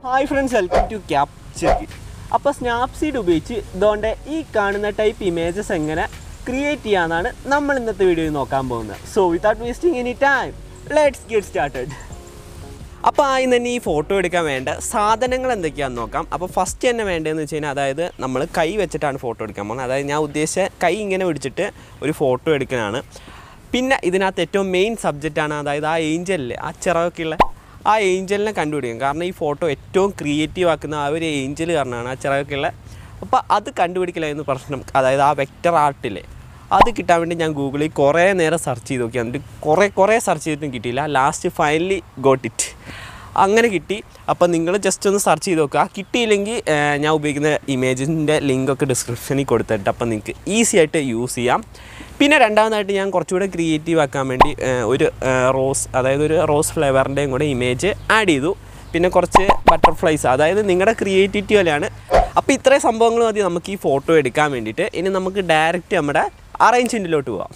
hi friends welcome to capture അപ്പോൾ Snapseed ഉപയോഗിച്ച് ഇതുകൊണ്ട് ഈ കാണുന്ന ടൈപ്പ് ഇമേജസ് എങ്ങനെ ക്രിയേറ്റ് ചെയ്യാന്നാണ് നമ്മൾ ഇന്നത്തെ വീഡിയോയിൽ നോക്കാൻ പോകുന്നത് so without wasting any time let's get started അപ്പോൾ ആദ്യം തന്നെ ഈ ഫോട്ടോ എടുക്കാൻ വേണ്ട സാധനങ്ങൾ എന്തൊക്കെയാണെന്ന് നോക്കാം അപ്പോൾ ഫസ്റ്റ് തന്നെ വേണ്ടതെന്ന് വെച്ച് കഴിഞ്ഞാൽ അതായത് നമ്മൾ കൈ വെച്ചിട്ടാണ് ഫോട്ടോ എടുക്കാൻ പോകുന്നത് അതായത് ഞാൻ ഉദ്ദേശിച്ച കൈ ഇങ്ങനെ പിടിച്ചിട്ട് ഒരു ഫോട്ടോ എടുക്കാനാണ് പിന്നെ ഇതിനകത്ത് ഏറ്റവും മെയിൻ സബ്ജക്റ്റാണ് അതായത് ആ ഏഞ്ചലിൽ ആ ചിറകൊക്കെ ഉള്ള ആ ഏഞ്ചലിനെ കണ്ടുപിടിക്കും കാരണം ഈ ഫോട്ടോ ഏറ്റവും ക്രിയേറ്റീവ് ആക്കുന്ന ആ ഒരു ഏഞ്ചൽ കാരണമാണ് ആ ചിറകൊക്കെ ഉള്ള അപ്പോൾ അത് കണ്ടുപിടിക്കലായിരുന്നു പ്രശ്നം അതായത് ആ വെക്റ്റർ ആർട്ടിലെ അത് കിട്ടാൻ വേണ്ടി ഞാൻ ഗൂഗിളിൽ കുറേ നേരം സെർച്ച് ചെയ്ത് നോക്കി എന്നിട്ട് കുറേ കുറേ സെർച്ച് ചെയ്തിട്ടും കിട്ടിയില്ല ലാസ്റ്റ് ഫൈനലി ഗോട്ട് ഇറ്റ് അങ്ങനെ കിട്ടി അപ്പോൾ നിങ്ങൾ ജസ്റ്റ് ഒന്ന് സെർച്ച് ചെയ്ത് നോക്കുക കിട്ടിയില്ലെങ്കിൽ ഏർ, ഞാൻ ഉപയോഗിക്കുന്ന ഇമേജിൻ്റെ ലിങ്കൊക്കെ ഡിസ്ക്രിപ്ഷനിൽ കൊടുത്തിട്ട് അപ്പോൾ നിങ്ങൾക്ക് ഈസി ആയിട്ട് യൂസ് ചെയ്യാം പിന്നെ രണ്ടാമതായിട്ട് ഞാൻ കുറച്ചുകൂടെ ക്രിയേറ്റീവ് ആക്കാൻ വേണ്ടി ഏർ, ഒരു ഏർ, റോസ് അതായത് ഒരു റോസ് ഫ്ലേവറിൻ്റെയും കൂടെ ഇമേജ് ആഡ് ചെയ്തു പിന്നെ കുറച്ച് ബട്ടർഫ്ലൈസ് അതായത് നിങ്ങളുടെ ക്രിയേറ്റിവിറ്റി പോലെയാണ് അപ്പോൾ ഇത്രയും സംഭവങ്ങൾ മതി നമുക്ക് ഈ ഫോട്ടോ എടുക്കാൻ വേണ്ടിയിട്ട് ഇനി നമുക്ക് ഡയറക്റ്റ് നമ്മുടെ അറേഞ്ച്മെൻറ്റിലോട്ട് പോവാം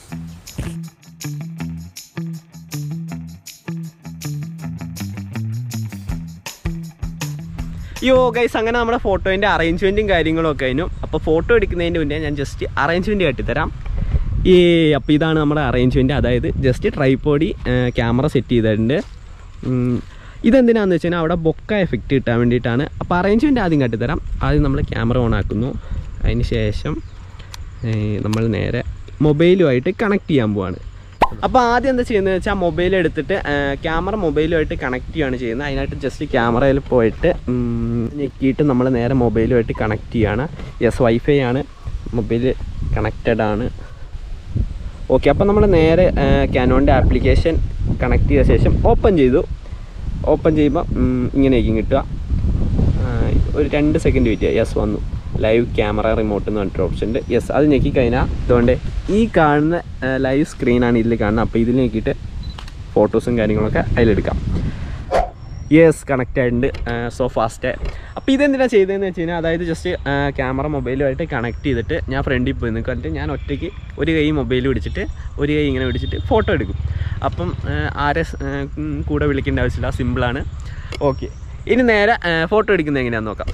യോ ഗൈസ് അങ്ങനെ നമ്മുടെ ഫോട്ടോൻ്റെ അറേഞ്ച്മെൻറ്റും കാര്യങ്ങളും ഒക്കെ കഴിഞ്ഞു അപ്പോൾ ഫോട്ടോ എടുക്കുന്നതിൻ്റെ മുന്നേ ഞാൻ ജസ്റ്റ് അറേഞ്ച്മെൻറ്റ് കാട്ടിത്തരാം ഈ അപ്പോൾ ഇതാണ് നമ്മുടെ അറേഞ്ച്മെൻറ്റ് അതായത് ജസ്റ്റ് ട്രൈപ്പോഡി ക്യാമറ സെറ്റ് ചെയ്തിട്ടുണ്ട് ഉം, ഇതെന്തിനാന്ന് വെച്ച് കഴിഞ്ഞാൽ അവിടെ ബൊക്ക എഫക്റ്റ് കിട്ടാൻ വേണ്ടിയിട്ടാണ് അപ്പോൾ അറേഞ്ച്മെൻറ്റ് ആദ്യം കാട്ടിത്തരാം ആദ്യം നമ്മൾ ക്യാമറ ഓൺ ആക്കുന്നു അതിന് ശേഷം ഏ, നമ്മൾ നേരെ മൊബൈലുമായിട്ട് കണക്ട് ചെയ്യാൻ പോവാണ് അപ്പോൾ ആദ്യം എന്താ ചെയ്യുന്നത് വെച്ചാൽ മൊബൈൽ എടുത്തിട്ട് ക്യാമറ മൊബൈലുമായിട്ട് കണക്ട് ചെയ്യുകയാണ് ചെയ്യുന്നത് അതിനായിട്ട് ജസ്റ്റ് ക്യാമറയിൽ പോയിട്ട് ഉം, ഞെക്കിയിട്ട് നമ്മൾ നേരെ മൊബൈലുമായിട്ട് കണക്ട് ചെയ്യുകയാണ് യെസ് വൈഫൈ ആണ് മൊബൈൽ കണക്റ്റഡ് ആണ് ഓക്കെ അപ്പോൾ നമ്മൾ നേരെ ക്യാനോൻ്റെ ആപ്ലിക്കേഷൻ കണക്ട് ചെയ്ത ശേഷം ഓപ്പൺ ചെയ്തു ഓപ്പൺ ചെയ്യുമ്പോൾ ഉം, ഇങ്ങനെയായിരിക്കും കിട്ടുക ആ, ഒരു രണ്ട് സെക്കൻഡ് വെയിറ്റ് ചെയ്യുക യെസ് വന്നു ലൈവ് ക്യാമറ റിമോട്ട് എന്ന് പറഞ്ഞിട്ട് ഓപ്ഷൻ ഉണ്ട് യെസ് അത് ഞെക്കി കഴിഞ്ഞാൽ അതുകൊണ്ട് ഈ കാണുന്ന ലൈവ് സ്ക്രീനാണ് ഇതിൽ കാണുന്നത് അപ്പോൾ ഇതിൽ ഞെക്കിയിട്ട് ഫോട്ടോസും കാര്യങ്ങളൊക്കെ അതിലെടുക്കാം യെസ് കണക്റ്റ് ആയിട്ടുണ്ട് സോ ഫാസ്റ്റ് അപ്പോൾ ഇതെന്തിനാണ് ചെയ്തതെന്ന് വെച്ച് കഴിഞ്ഞാൽ അതായത് ജസ്റ്റ് ക്യാമറ മൊബൈലുമായിട്ട് കണക്ട് ചെയ്തിട്ട് ഞാൻ ഫ്രണ്ടിൽ പോയി നിൽക്കും ഞാൻ ഒറ്റയ്ക്ക് ഒരു കൈ മൊബൈൽ പിടിച്ചിട്ട് ഒരു കൈ ഇങ്ങനെ പിടിച്ചിട്ട് ഫോട്ടോ എടുക്കും അപ്പം ആ, ആരെ സ്- ആ, ഉം, കൂടെ വിളിക്കേണ്ട ആവശ്യമില്ല സിമ്പിളാണ് ഓക്കെ ഇനി നേരെ ഫോട്ടോ എടുക്കുന്നത് എങ്ങനെയാണെന്ന് നോക്കാം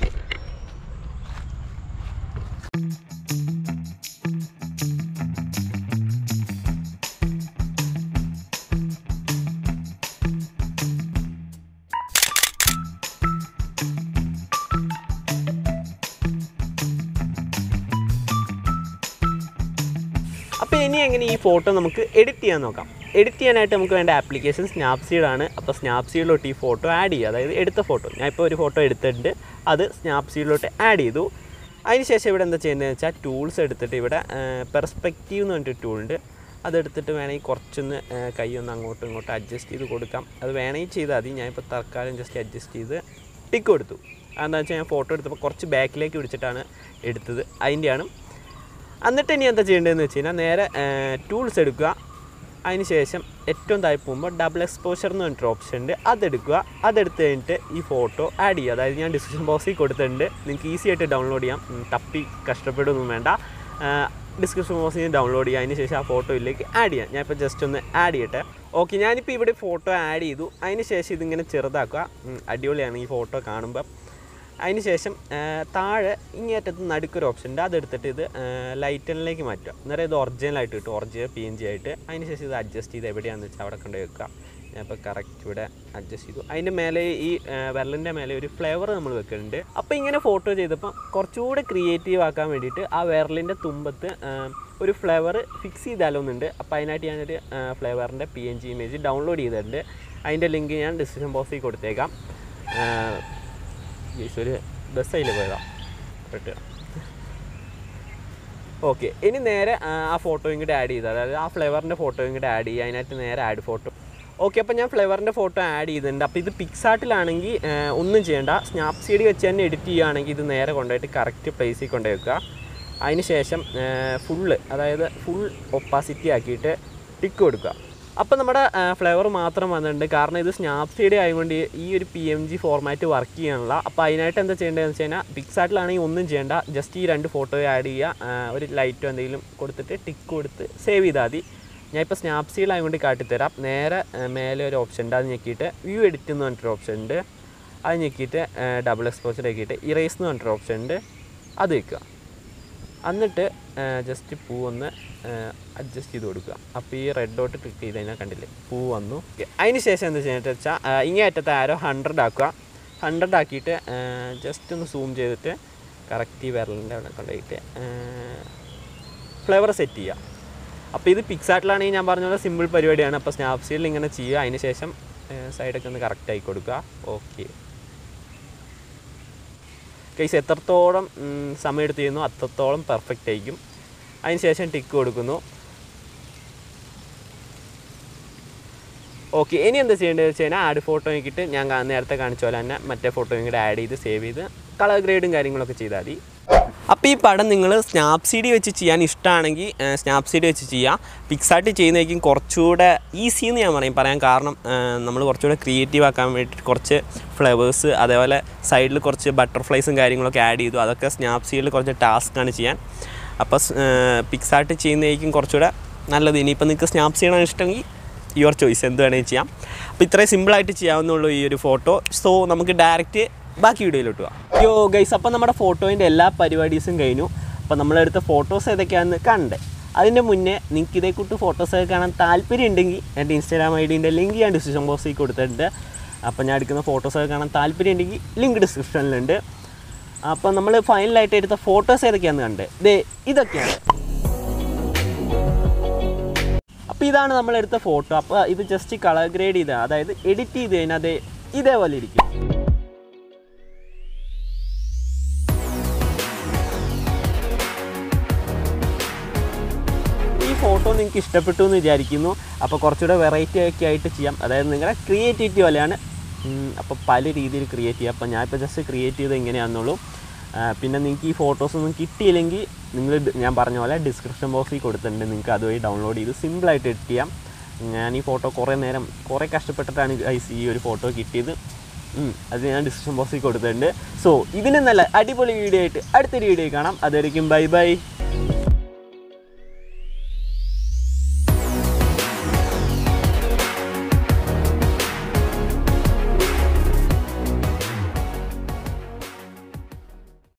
അപ്പോൾ ഇനി എങ്ങനെ ഈ ഫോട്ടോ നമുക്ക് എഡിറ്റ് ചെയ്യാൻ നോക്കാം എഡിറ്റ് ചെയ്യാനായിട്ട് നമുക്ക് വേണ്ട ആപ്ലിക്കേഷൻ സ്നാപ്സീഡ് ആണ് അപ്പോൾ സ്നാപ്സീഡിലോട്ട് ഈ ഫോട്ടോ ആഡ് ചെയ്യുക അതായത് എടുത്ത ഫോട്ടോ ഞാൻ ഇപ്പോൾ ഒരു ഫോട്ടോ എടുത്തിട്ടുണ്ട് അത് സ്നാപ്സീഡിലോട്ട് ആഡ് ചെയ്തു അതിനുശേഷം ഇവിടെ എന്താ ചെയ്യുന്നത് വെച്ചാൽ ടൂൾസ് എടുത്തിട്ട് ഇവിടെ പെർസ്പെക്റ്റീവ് എന്ന് പറഞ്ഞിട്ട് ടൂൾ ഉണ്ട് അതെടുത്തിട്ട് വേണമെങ്കിൽ കുറച്ചൊന്ന് ആ, കൈ ഒന്ന് അങ്ങോട്ടും ഇങ്ങോട്ടും അഡ്ജസ്റ്റ് ചെയ്ത് കൊടുക്കാം അത് വേണമെങ്കിൽ ചെയ്താൽ മതി ഞാനിപ്പോൾ തൽക്കാലം ജസ്റ്റ് അഡ്ജസ്റ്റ് ചെയ്ത് ടിക്ക് കൊടുത്തു അതെന്താ വെച്ചാൽ ഞാൻ ഫോട്ടോ എടുത്തപ്പോൾ കുറച്ച് ബാക്കിലേക്ക് പിടിച്ചിട്ടാണ് എടുത്തത് അതിൻ്റെയാണ് എന്നിട്ട് ഇനി എന്താ ചെയ്യേണ്ടതെന്ന് വെച്ച് കഴിഞ്ഞാൽ നേരെ ടൂൾസ് എടുക്കുക അതിന് ശേഷം ഏറ്റവും താഴെ പോകുമ്പോൾ ഡബിൾ എക്സ്പോഷർ എന്ന് പറഞ്ഞിട്ട് ഓപ്ഷൻ ഉണ്ട് അതെടുക്കുക അതെടുത്ത് കഴിഞ്ഞിട്ട് ഈ ഫോട്ടോ ആഡ് ചെയ്യുക അതായത് ഞാൻ ഡിസ്ക്രിപ്ഷൻ ബോക്സിൽ കൊടുത്തിട്ടുണ്ട് നിങ്ങൾക്ക് ഈസി ആയിട്ട് ഡൗൺലോഡ് ചെയ്യാം ഉം, തപ്പി കഷ്ടപ്പെടുകയൊന്നും വേണ്ട ഡിസ്ക്രിപ്ഷൻ ബോക്സിൽ നിന്ന് ഡൗൺലോഡ് ചെയ്യുക അതിന് ശേഷം ആ ഫോട്ടോയിലേക്ക് ആഡ് ചെയ്യാം ഞാൻ ഇപ്പോൾ ജസ്റ്റ് ഒന്ന് ആഡ് ചെയ്യട്ടെ ഓക്കെ ഞാനിപ്പോൾ ഇവിടെ ഫോട്ടോ ആഡ് ചെയ്തു അതിന് ശേഷം ഇതിങ്ങനെ ചെറുതാക്കുക ഉം, അടിപൊളിയാണ് ഈ ഫോട്ടോ കാണുമ്പോൾ അതിന് ശേഷം ആ, താഴെ ഇങ്ങേറ്റത്ത് നടുക്കൊരു ഓപ്ഷൻ ഉണ്ട് അതെടുത്തിട്ട് ഇത് ലൈറ്റനിലേക്ക് മാറ്റുക അന്നേരം ഇത് ഒറിജിനലായിട്ട് കിട്ടും ഒറിജിനൽ പി എൻ ജി ആയിട്ട് അതിന് ശേഷം ഇത് അഡ്ജസ്റ്റ് ചെയ്ത് എവിടെയാണെന്ന് വെച്ചാൽ അവിടെ കൊണ്ട് വെക്കുക ഞാനിപ്പോൾ കറക്റ്റ് ഇവിടെ അഡ്ജസ്റ്റ് ചെയ്തു അതിൻ്റെ മേലെ ഈ വിരലിൻ്റെ മേലെ ഒരു ഫ്ലേവർ നമ്മൾ വെക്കുന്നുണ്ട് അപ്പോൾ ഇങ്ങനെ ഫോട്ടോ ചെയ്തപ്പോൾ കുറച്ചുകൂടെ ക്രിയേറ്റീവ് ആക്കാൻ വേണ്ടിയിട്ട് ആ വിരലിൻ്റെ തുമ്പത്ത് ആ, ഒരു ഫ്ലേവർ ഫിക്സ് ചെയ്താലോന്നുണ്ട് അപ്പോൾ അതിനായിട്ട് ഞാനൊരു ഫ്ലേവറിൻ്റെ P N G image download ചെയ്തിട്ടുണ്ട് അതിൻ്റെ ലിങ്ക് ഞാൻ ഡിസ്ക്രിപ്ഷൻ ബോക്സിൽ കൊടുത്തേക്കാം ആ, ഗൈസ് ഒരു ബസ് അതിൽ പോയതാ പെട്ട് ഓക്കെ ഇനി നേരെ ആ, ആ ഫോട്ടോ ഇങ്ങോട്ട് ആഡ് ചെയ്ത് അതായത് ആ ഫ്ലേവറിൻ്റെ ഫോട്ടോ ഇങ്ങോട്ട് ആഡ് ചെയ്യുക അതിനകത്ത് നേരെ ആഡ് ഫോട്ടോ ഓക്കെ അപ്പോൾ ഞാൻ ഫ്ലേവറിൻ്റെ ഫോട്ടോ ആഡ് ചെയ്തിട്ടുണ്ട് അപ്പോൾ ഇത് പിക്സാർട്ടിലാണെങ്കിൽ ഒന്നും ചെയ്യേണ്ട സ്നാപ്സീഡ് വെച്ച് തന്നെ എഡിറ്റ് ചെയ്യുകയാണെങ്കിൽ ഇത് നേരെ കൊണ്ടുപോയിട്ട് കറക്റ്റ് പ്ലേസിൽ കൊണ്ടുപോയി വെക്കുക അതിന് ശേഷം ഫുള്ള് അതായത് ഫുൾ ഒപ്പാസിറ്റി ആക്കിയിട്ട് ടിക്ക് കൊടുക്കുക അപ്പോൾ നമ്മുടെ ഫ്ലേവർ മാത്രം വന്നിട്ടുണ്ട് കാരണം ഇത് സ്നാപ്സീഡ് ആയതുകൊണ്ട് ഈ ഒരു P M G format work ചെയ്യാനുള്ള അപ്പോൾ അതിനായിട്ട് എന്താ ചെയ്യേണ്ടതെന്ന് വെച്ച് കഴിഞ്ഞാൽ പിക്സാർട്ടിലാണെങ്കിൽ ഒന്നും ചെയ്യേണ്ട ജസ്റ്റ് ഈ രണ്ട് ഫോട്ടോ ആഡ് ചെയ്യുക ആ, ഒരു ലൈറ്റോ എന്തെങ്കിലും കൊടുത്തിട്ട് ടിക്ക് കൊടുത്ത് സേവ് ചെയ്താൽ മതി ഞാൻ ഇപ്പോൾ സ്നാപ്സീഡ് ആയതുകൊണ്ട് കാട്ടിത്തരാം നേരെ ആ, മേലെ ഒരു ഓപ്ഷൻ ഉണ്ട് അത് ഞെക്കിയിട്ട് വ്യൂ എഡിറ്റ് എന്ന് പറഞ്ഞിട്ടൊരു ഓപ്ഷൻ ഉണ്ട് അത് ഞെക്കിയിട്ട് ഡബിൾ എക്സ്പോസർ ആക്കിയിട്ട് ഇറേസ് എന്ന് പറഞ്ഞിട്ടൊരു ഓപ്ഷൻ ഉണ്ട് അത് വെക്കുക എന്നിട്ട് ജസ്റ്റ് പൂ ഒന്ന് അഡ്ജസ്റ്റ് ചെയ്ത് കൊടുക്കുക അപ്പോൾ ഈ റെഡ് ഡോട്ട് ക്ലിക്ക് ചെയ്ത് കഴിഞ്ഞാൽ കണ്ടില്ലേ പൂ വന്നു അതിന് ശേഷം എന്താ ചെയ്യുന്നത് വെച്ചാൽ ഇങ്ങേ അറ്റത്തെ ആരോ ഹൺഡ്രഡ് ആക്കുക ഹൺഡ്രഡ് ആക്കിയിട്ട് ജസ്റ്റ് ഒന്ന് സൂം ചെയ്തിട്ട് കറക്റ്റ് ഈ വിരലിൻ്റെ അവിടെ കൊണ്ടുപോയിട്ട് ഫ്ലേവർ സെറ്റ് ചെയ്യുക അപ്പോൾ ഇത് പിക്സാർട്ടിലാണെങ്കിൽ ഞാൻ പറഞ്ഞ പോലെ സിമ്പിൾ പരിപാടിയാണ് അപ്പോൾ സ്നാപ്സീഡിൽ ഇങ്ങനെ ചെയ്യുക അതിന് ശേഷം സൈഡൊക്കെ ഒന്ന് കറക്റ്റ് ആക്കി കൊടുക്കുക ഓക്കെ കേസ് എത്രത്തോളം ഉം, സമയം എടുത്ത് ചെയ്യുന്നു അത്രത്തോളം പെർഫെക്റ്റ് ആയിരിക്കും അതിന് ശേഷം ടിക്ക് കൊടുക്കുന്നു ഓക്കെ ഇനി എന്താ ചെയ്യേണ്ടത് വെച്ച് കഴിഞ്ഞാൽ ആഡ് ഫോട്ടോ നോക്കിയിട്ട് ഞാൻ കാ- നേരത്തെ കാണിച്ച പോലെ തന്നെ മറ്റേ ഫോട്ടോ കൂടെ ആഡ് ചെയ്ത് സേവ് ചെയ്ത് കളർ ഗ്രേഡും കാര്യങ്ങളൊക്കെ ചെയ്താൽ മതി അപ്പോൾ ഈ പടം നിങ്ങൾ സ്നാപ്സീഡ് വെച്ച് ചെയ്യാൻ ഇഷ്ടമാണെങ്കിൽ സ്നാപ്സീഡ് വെച്ച് ചെയ്യാം പിക്സാർട്ട് ചെയ്യുന്നതായിരിക്കും കുറച്ചുകൂടെ ഈസി എന്ന് ഞാൻ പറയും പറയാൻ കാരണം നമ്മൾ കുറച്ചുകൂടെ ക്രിയേറ്റീവ് ആക്കാൻ വേണ്ടിയിട്ട് കുറച്ച് ഫ്ലവേഴ്സ് അതേപോലെ സൈഡിൽ കുറച്ച് ബട്ടർഫ്ലൈസും കാര്യങ്ങളൊക്കെ ആഡ് ചെയ്തു അതൊക്കെ സ്നാപ്സീഡിൽ കുറച്ച് ടാസ്ക്കാണ് ചെയ്യാൻ അപ്പോൾ പിക്സാർട്ട് ചെയ്യുന്നതായിരിക്കും കുറച്ചുകൂടെ നല്ലത് ഇനിയിപ്പോൾ നിങ്ങൾക്ക് സ്നാപ്സീഡാണ് ഇഷ്ടമെങ്കിൽ യുവർ ചോയ്സ് എന്ത് വേണമെങ്കിൽ ചെയ്യാം അപ്പോൾ ഇത്രയും സിമ്പിളായിട്ട് ചെയ്യാവുന്നുള്ളൂ ഈ ഒരു ഫോട്ടോ സോ നമുക്ക് ഡയറക്റ്റ് ബാക്കി വീഡിയോയിലോട്ട് പോവാം യോ ഗൈസ് അപ്പോൾ നമ്മുടെ ഫോട്ടോയിൻ്റെ എല്ലാ പരിപാടീസും കഴിഞ്ഞു അപ്പോൾ നമ്മളെടുത്ത ഫോട്ടോസ് ഏതൊക്കെയാണെന്ന് കണ്ടേ അതിൻ്റെ മുന്നേ നിങ്ങൾക്ക് ഇതേ കൂട്ട് ഫോട്ടോസൊക്കെ കാണാൻ താല്പര്യം ഉണ്ടെങ്കിൽ എൻ്റെ ഇൻസ്റ്റാഗ്രാം ഐ ഡിൻ്റെ ലിങ്ക് ഞാൻ ഡിസ്ക്രിപ്ഷൻ ബോക്സിൽ കൊടുത്തിട്ടുണ്ട് അപ്പോൾ ഞാൻ എടുക്കുന്ന ഫോട്ടോസൊക്കെ കാണാൻ താല്പര്യം ഉണ്ടെങ്കിൽ ലിങ്ക് ഡിസ്ക്രിപ്ഷനിലുണ്ട് അപ്പോൾ നമ്മൾ ഫൈനലായിട്ട് എടുത്ത ഫോട്ടോസ് ഏതൊക്കെയാണെന്ന് കണ്ടേ ദേ ഇതൊക്കെയാണ് അപ്പോൾ ഇതാണ് നമ്മൾ എടുത്ത ഫോട്ടോ അപ്പോൾ ഇത് ജസ്റ്റ് കളർ ഗ്രേഡ് ചെയ്ത അതായത് എഡിറ്റ് ചെയ്ത് കഴിഞ്ഞാൽ അത് ഇതേപോലെ ഇരിക്കും ഈ ഫോട്ടോ നിങ്ങൾക്ക് ഇഷ്ടപ്പെട്ടു എന്ന് വിചാരിക്കുന്നു അപ്പോൾ കുറച്ചുകൂടെ വെറൈറ്റി ഒക്കെ ആയിട്ട് ചെയ്യാം അതായത് നിങ്ങളുടെ ക്രിയേറ്റിവിറ്റി പോലെയാണ് ഉം, അപ്പോൾ പല രീതിയിൽ ക്രിയേറ്റ് ചെയ്യാം അപ്പോൾ ഞാനിപ്പോൾ ജസ്റ്റ് ക്രിയേറ്റ് ചെയ്ത് എങ്ങനെയാണെന്നുള്ളൂ ആ, പിന്നെ നിങ്ങൾക്ക് ഈ ഫോട്ടോസ് ഒന്നും കിട്ടിയില്ലെങ്കിൽ നിങ്ങൾ ഞാൻ പറഞ്ഞ പോലെ ഡിസ്ക്രിപ്ഷൻ ബോക്സിൽ കൊടുത്തിട്ടുണ്ട് നിങ്ങൾക്ക് അതുവഴി ഡൗൺലോഡ് ചെയ്ത് സിമ്പിളായിട്ട് എഡിറ്റ് ചെയ്യാം ഞാൻ ഈ ഫോട്ടോ കുറേ നേരം കുറേ കഷ്ടപ്പെട്ടിട്ടാണ് ഗൈസ് ഈ ഒരു ഫോട്ടോ കിട്ടിയത് ഉം, അത് ഞാൻ ഡിസ്ക്രിപ്ഷൻ ബോക്സിൽ കൊടുത്തിട്ടുണ്ട് സോ ഇതിന് നല്ല അടിപൊളി വീഡിയോ ആയിട്ട് അടുത്തൊരു വീഡിയോ കാണാം അതായിരിക്കും ബൈ ബൈ